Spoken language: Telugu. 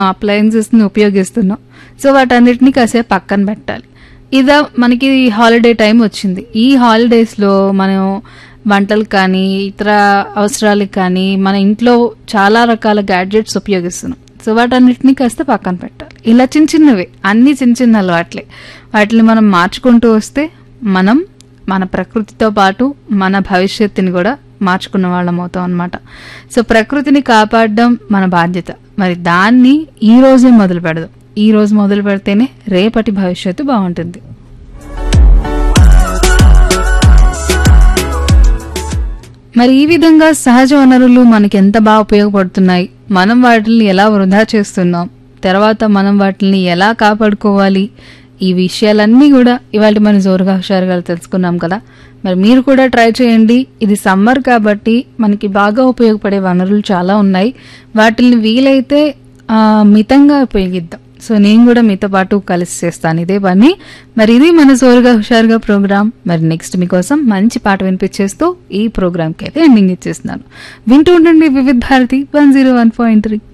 అప్లయన్సెస్ని ఉపయోగిస్తున్నాం సో వాటన్నిటిని కాసేపు పక్కన పెట్టాలి ఇదా మనకి హాలిడే టైం వచ్చింది ఈ హాలిడేస్లో మనం వంటలు కానీ ఇతర అవసరాలకు కానీ మన ఇంట్లో చాలా రకాల గ్యాడ్జెట్స్ ఉపయోగిస్తున్నాం సో వాటన్నిటిని కాస్త పక్కన పెట్టాలి ఇలా చిన్న చిన్నవి అన్ని చిన్న చిన్న అలవాట్లే వాటిని మనం మార్చుకుంటూ వస్తే మనం మన ప్రకృతితో పాటు మన భవిష్యత్తుని కూడా మార్చుకున్న వాళ్ళం అవుతాం అనమాట సో ప్రకృతిని కాపాడడం మన బాధ్యత మరి దాన్ని ఈ రోజే మొదలు పెడదాం ఈ రోజు మొదలు పెడితేనే రేపటి భవిష్యత్తు బాగుంటుంది మరి ఈ విధంగా సహజ వనరులు మనకి ఎంత బాగా ఉపయోగపడుతున్నాయి మనం వాటిని ఎలా వృధా చేస్తున్నాం తర్వాత మనం వాటిని ఎలా కాపాడుకోవాలి ఈ విషయాలన్నీ కూడా ఇవాళ మన జోరుగా హుషారుగా తెలుసుకున్నాం కదా మరి మీరు కూడా ట్రై చేయండి ఇది సమ్మర్ కాబట్టి మనకి బాగా ఉపయోగపడే వనరులు చాలా ఉన్నాయి వాటిని వీలైతే ఆ, మితంగా ఉపయోగిద్దాం సో నేను కూడా మీతో పాటు కలిసి చేస్తాను ఇదే పని మరి ఇది మన జోరుగా హుషారుగా ప్రోగ్రామ్ మరి నెక్స్ట్ మీకోసం మంచి పాట వినిపించేస్తూ ఈ ప్రోగ్రామ్కి అయితే ఎండింగ్ ఇచ్చేస్తున్నాను వింటూ ఉండండి Vividh Bharati one zero one point three